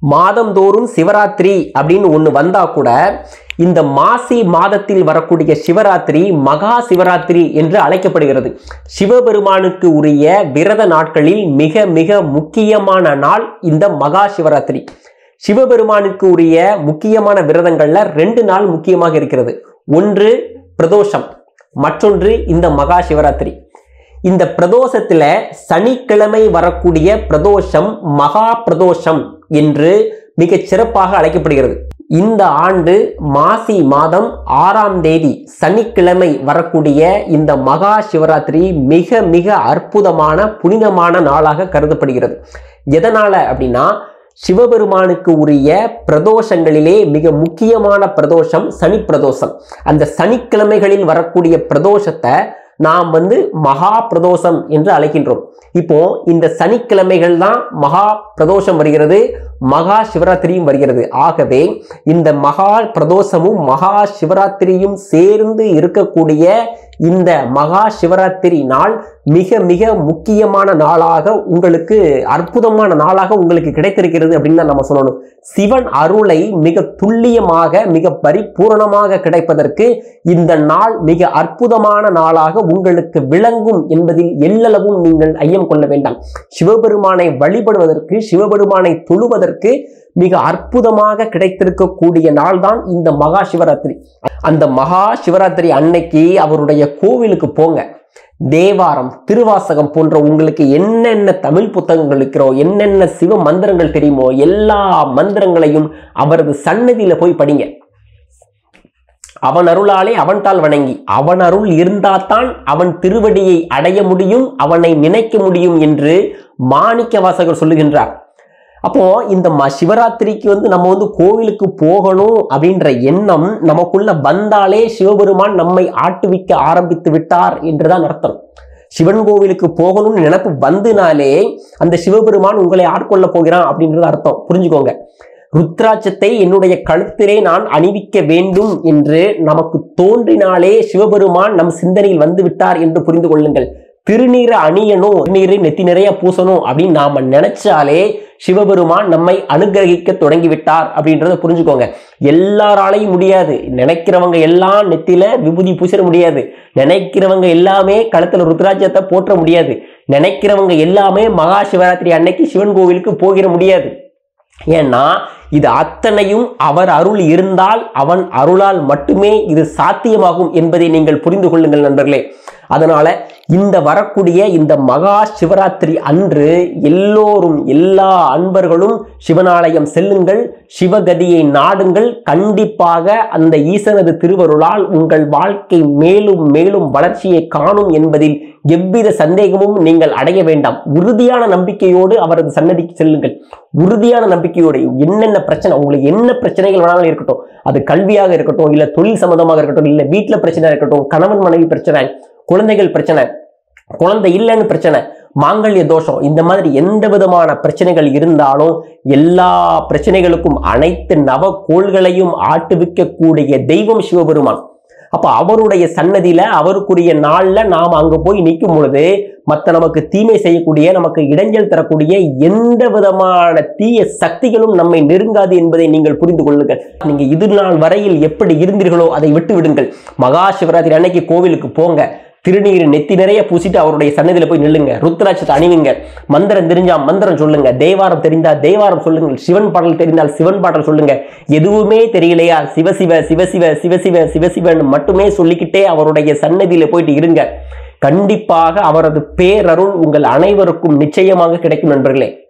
மாதந்தோறும் சிவராத்திரி அப்படின்னு ஒன்று வந்தா கூட இந்த மாசி மாதத்தில் வரக்கூடிய சிவராத்திரி மகா சிவராத்திரி என்று அழைக்கப்படுகிறது சிவபெருமானுக்கு உரிய விரத நாட்களில் மிக மிக முக்கியமான நாள் இந்த மகா சிவராத்திரி சிவபெருமானுக்கு உரிய முக்கியமான விரதங்கள்ல ரெண்டு நாள் முக்கியமாக இருக்கிறது ஒன்று பிரதோஷம் மற்றொன்று இந்த மகா சிவராத்திரி இந்த பிரதோஷத்துல சனிக்கிழமை வரக்கூடிய பிரதோஷம் மகா பிரதோஷம் என்று மிகச் சிறப்பாக அழைக்கப்படுகிறது இந்த ஆண்டு மாசி மாதம் ஆறாம் தேதி சனிக்கிழமை வரக்கூடிய இந்த மகா சிவராத்திரி மிக மிக அற்புதமான புனிதமான நாளாக கருதப்படுகிறது எதனால அப்படின்னா சிவபெருமானுக்கு உரிய பிரதோஷங்களிலே மிக முக்கியமான பிரதோஷம் சனி பிரதோஷம் அந்த சனிக்கிழமைகளில் வரக்கூடிய பிரதோஷத்தை நாம் வந்து மகா பிரதோஷம் என்று அழைக்கின்றோம் இப்போ இந்த சனிக்கிழமைகள் தான் மகா பிரதோஷம் வருகிறது மகா சிவராத்திரியும் வருகிறது ஆகவே இந்த மகா பிரதோஷமும் மகா சிவராத்திரியும் சேர்ந்து இருக்கக்கூடிய இந்த மகா சிவராத்திரி நாள் மிக மிக முக்கியமான நாளாக உங்களுக்கு அற்புதமான நாளாக உங்களுக்கு கிடைத்திருக்கிறது அப்படின்னு தான் நம்ம சொல்லணும் சிவன் அருளை மிக துல்லியமாக மிக பரிபூரணமாக கிடைப்பதற்கு இந்த நாள் மிக அற்புதமான நாளாக உங்களுக்கு விளங்கும் என்பதில் எல்லளவும் நீங்கள் ஐயம் கொள்ள வேண்டாம் சிவபெருமானை வழிபடுவதற்கு சிவபெருமானை தொழுவதற்கு மிக அற்புதமாக கிடைத்திருக்கக்கூடிய நாள் தான் இந்த மகா சிவராத்திரி அந்த மகா சிவராத்திரி அன்னைக்கு அவருடைய கோவிலுக்கு போங்க தேவாரம் திருவாசகம் போன்ற உங்களுக்கு என்னென்ன தமிழ் புத்தகங்கள் இருக்கிறோ என்னென்ன சிவ மந்திரங்கள் தெரியுமோ எல்லா மந்திரங்களையும் அவரது சன்னதியில போய் படிங்க அவன் அருளாலே அவன் தாள் வணங்கி அவன் அருள் இருந்தால்தான் அவன் திருவடியை அடைய முடியும் அவனை நினைக்க முடியும் என்று மாணிக்க வாசகர் சொல்லுகின்றார் அப்போ இந்த ம சிவராத்திரிக்கு வந்து நம்ம வந்து கோவிலுக்கு போகணும் அப்படின்ற எண்ணம் நமக்குள்ள வந்தாலே சிவபெருமான் நம்மை ஆட்டுவிக்க ஆரம்பித்து விட்டார் என்றுதான் அர்த்தம் சிவன் கோவிலுக்கு போகணும்னு நினைப்பு வந்துனாலே அந்த சிவபெருமான் உங்களை ஆட்கொள்ள போகிறான் அப்படின்றது அர்த்தம் புரிஞ்சுக்கோங்க ருத்ராட்சத்தை என்னுடைய கழுத்திலே நான் அணிவிக்க வேண்டும் என்று நமக்கு தோன்றினாலே சிவபெருமான் நம் சிந்தனையில் வந்து விட்டார் என்று புரிந்து கொள்ளுங்கள் திருநீரை அணியணும் திருநீரை நெத்தி நிறைய பூசணும் அப்படின்னு நாம நினைச்சாலே சிவபெருமான் நம்மை அனுகிரகிக்க தொடங்கி விட்டார் அப்படின்றத புரிஞ்சுக்கோங்க எல்லாராலையும் முடியாது நினைக்கிறவங்க எல்லாம் நெத்தியில விபூதி பூசிட முடியாது நினைக்கிறவங்க எல்லாமே கழுத்துல ருத்ராட்சத்தை போற்ற முடியாது நினைக்கிறவங்க எல்லாமே மகா சிவராத்திரி அன்னைக்கு சிவன் கோவிலுக்கு போகிற முடியாது ஏன்னா இது அத்தனையும் அவர் அருள் இருந்தால் அவன் அருளால் மட்டுமே இது சாத்தியமாகும் என்பதை நீங்கள் புரிந்து கொள்ளுங்கள் நண்பர்களே அதனால இந்த வரக்கூடிய இந்த மகா சிவராத்திரி அன்று எல்லோரும் எல்லா அன்பர்களும் சிவனாலயம் செல்லுங்கள் சிவகதியை நாடுங்கள் கண்டிப்பாக அந்த ஈசனது திருவருளால் உங்கள் வாழ்க்கை மேலும் மேலும் வளர்ச்சியை காணும் என்பதில் எவ்வித சந்தேகமும் நீங்கள் அடைய வேண்டாம் உறுதியான நம்பிக்கையோடு அவரது சன்னதிக்கு செல்லுங்கள் உறுதியான நம்பிக்கையோடு என்னென்ன பிரச்சனை உங்களுக்கு என்ன பிரச்சனைகள் வேணாலும் இருக்கட்டும் அது கல்வியாக இருக்கட்டும் இல்ல தொழில் சம்பந்தமாக இருக்கட்டும் இல்ல வீட்டுல பிரச்சனை இருக்கட்டும் கணவன் மனைவி பிரச்சனை குழந்தைகள் பிரச்சனை குழந்தை இல்லைன்னு பிரச்சனை மாங்கல்ய தோஷம் இந்த மாதிரி எந்த விதமான பிரச்சனைகள் இருந்தாலும் எல்லா பிரச்சனைகளுக்கும் அனைத்து நவ கோள்களையும் ஆட்டுவிக்கக்கூடிய தெய்வம் சிவபெருமான் அப்ப அவருடைய சன்னதியில அவருக்குரிய நாள்ல நாம் அங்க போய் நிற்கும் பொழுது மற்ற நமக்கு தீமை செய்யக்கூடிய நமக்கு இடைஞ்சல் தரக்கூடிய எந்த விதமான தீய சக்திகளும் நம்மை நெருங்காது என்பதை நீங்கள் புரிந்து கொள்ளுங்கள் நீங்க இது நாள் வரையில் எப்படி இருந்தீர்களோ அதை விட்டு விடுங்கள் மகா சிவராத்திரி அன்னைக்கு கோவிலுக்கு போங்க திருநீர் நெத்தி நிறைய பூசிட்டு அவருடைய சன்னதியில போய் நில்லுங்க ருத்ராட்சத்தை அணிவிங்க மந்திரம் தெரிஞ்சா மந்திரம் சொல்லுங்க தேவாரம் தெரிந்தா தேவாரம் சொல்லுங்கள் சிவன் பாடல் தெரிந்தால் சிவன் பாடல் சொல்லுங்க எதுவுமே தெரியலையா சிவசிவ சிவசிவ சிவசிவ சிவசிவன் மட்டுமே சொல்லிக்கிட்டே அவருடைய சன்னதியில போயிட்டு இருங்க கண்டிப்பாக அவரது பேரருள் உங்கள் அனைவருக்கும் நிச்சயமாக கிடைக்கும் நண்பர்களே